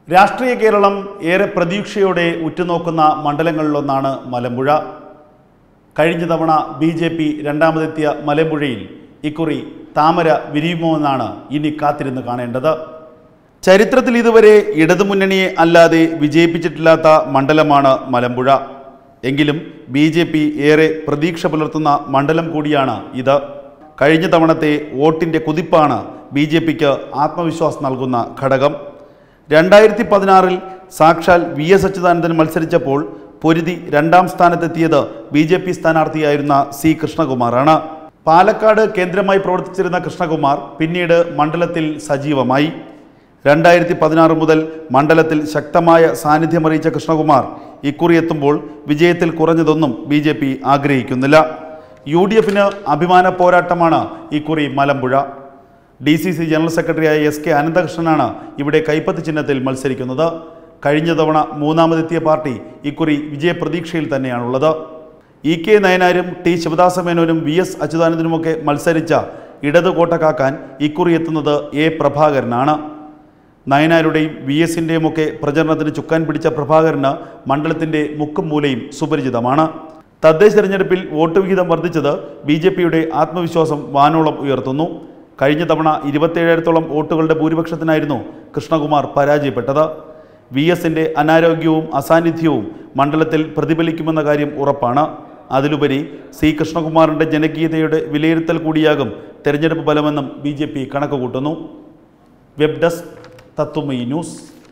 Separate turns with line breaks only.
രാഷ്ട്രീയ കേരളം ഏറെ പ്രതീക്ഷയോടെ ഉറ്റുനോക്കുന്ന മണ്ഡലങ്ങളിലൊന്നാണ് മലമ്പുഴ കഴിഞ്ഞ തവണ ബി ജെ പി രണ്ടാമതെത്തിയ മലമ്പുഴയിൽ ഇക്കുറി താമര വിരിയുമോ എന്നാണ് ഇനി കാത്തിരുന്ന് കാണേണ്ടത് ചരിത്രത്തിൽ ഇതുവരെ ഇടതുമുന്നണിയെ അല്ലാതെ വിജയിപ്പിച്ചിട്ടില്ലാത്ത മണ്ഡലമാണ് മലമ്പുഴ എങ്കിലും ബി ജെ പി ഏറെ പ്രതീക്ഷ പുലർത്തുന്ന മണ്ഡലം കൂടിയാണ് ഇത് കഴിഞ്ഞ തവണത്തെ വോട്ടിൻ്റെ കുതിപ്പാണ് ബി ജെ പിക്ക് ആത്മവിശ്വാസം നൽകുന്ന ഘടകം രണ്ടായിരത്തി പതിനാറിൽ സാക്ഷാൽ വി എസ് അച്യുതാനന്ദൻ മത്സരിച്ചപ്പോൾ പൊരുതി രണ്ടാം സ്ഥാനത്തെത്തിയത് ബി ജെ പി സ്ഥാനാർത്ഥിയായിരുന്ന സി കൃഷ്ണകുമാറാണ് പാലക്കാട് കേന്ദ്രമായി പ്രവർത്തിച്ചിരുന്ന കൃഷ്ണകുമാർ പിന്നീട് മണ്ഡലത്തിൽ സജീവമായി രണ്ടായിരത്തി പതിനാറ് മുതൽ മണ്ഡലത്തിൽ ശക്തമായ സാന്നിധ്യമറിയിച്ച കൃഷ്ണകുമാർ ഇക്കുറി എത്തുമ്പോൾ വിജയത്തിൽ കുറഞ്ഞതൊന്നും ബി ജെ പി ആഗ്രഹിക്കുന്നില്ല യു ഡി എഫിന് അഭിമാന പോരാട്ടമാണ് ഇക്കുറി Malampuzha D C C general സെക്രട്ടറിയായ എസ് കെ അനന്തകൃഷ്ണനാണ് ഇവിടെ കൈപ്പത്ത് ചിഹ്നത്തിൽ മത്സരിക്കുന്നത് കഴിഞ്ഞ തവണ മൂന്നാമതെത്തിയ പാർട്ടി ഇക്കുറി വിജയപ്രതീക്ഷയിൽ തന്നെയാണുള്ളത് ഇ കെ നയനാരും ടി ശിവദാസ മേനോനും വി എസ് അച്യുതാനന്ദനുമൊക്കെ മത്സരിച്ച ഇടത് കോട്ട കാക്കാൻ ഇക്കുറി എത്തുന്നത് എ പ്രഭാകരനാണ് നയനാരുടെയും വി എസിൻ്റെയും ഒക്കെ പ്രചരണത്തിന് ചുക്കാൻ പിടിച്ച പ്രഭാകരന് മണ്ഡലത്തിൻ്റെ മുക്കും മൂലയും സുപരിചിതമാണ് തദ്ദേശ തെരഞ്ഞെടുപ്പിൽ വോട്ട് വിഹിതം വർദ്ധിച്ചത് ബി ജെ പിയുടെ ആത്മവിശ്വാസം വാനോളം ഉയർത്തുന്നു കഴിഞ്ഞ തവണ ഇരുപത്തേഴായിരത്തോളം വോട്ടുകളുടെ ഭൂരിപക്ഷത്തിനായിരുന്നു കൃഷ്ണകുമാർ പരാജയപ്പെട്ടത് വി എസിൻ്റെ അനാരോഗ്യവും അസാന്നിധ്യവും മണ്ഡലത്തിൽ പ്രതിഫലിക്കുമെന്ന കാര്യം ഉറപ്പാണ് അതിലുപരി സി കൃഷ്ണകുമാറിൻ്റെ ജനകീയതയുടെ വിലയിരുത്തൽ കൂടിയാകും തെരഞ്ഞെടുപ്പ് ഫലമെന്നും ബി ജെ പി കണക്കുകൂട്ടുന്നു വെബ് ഡെസ്ക് തത്വമയി ന്യൂസ്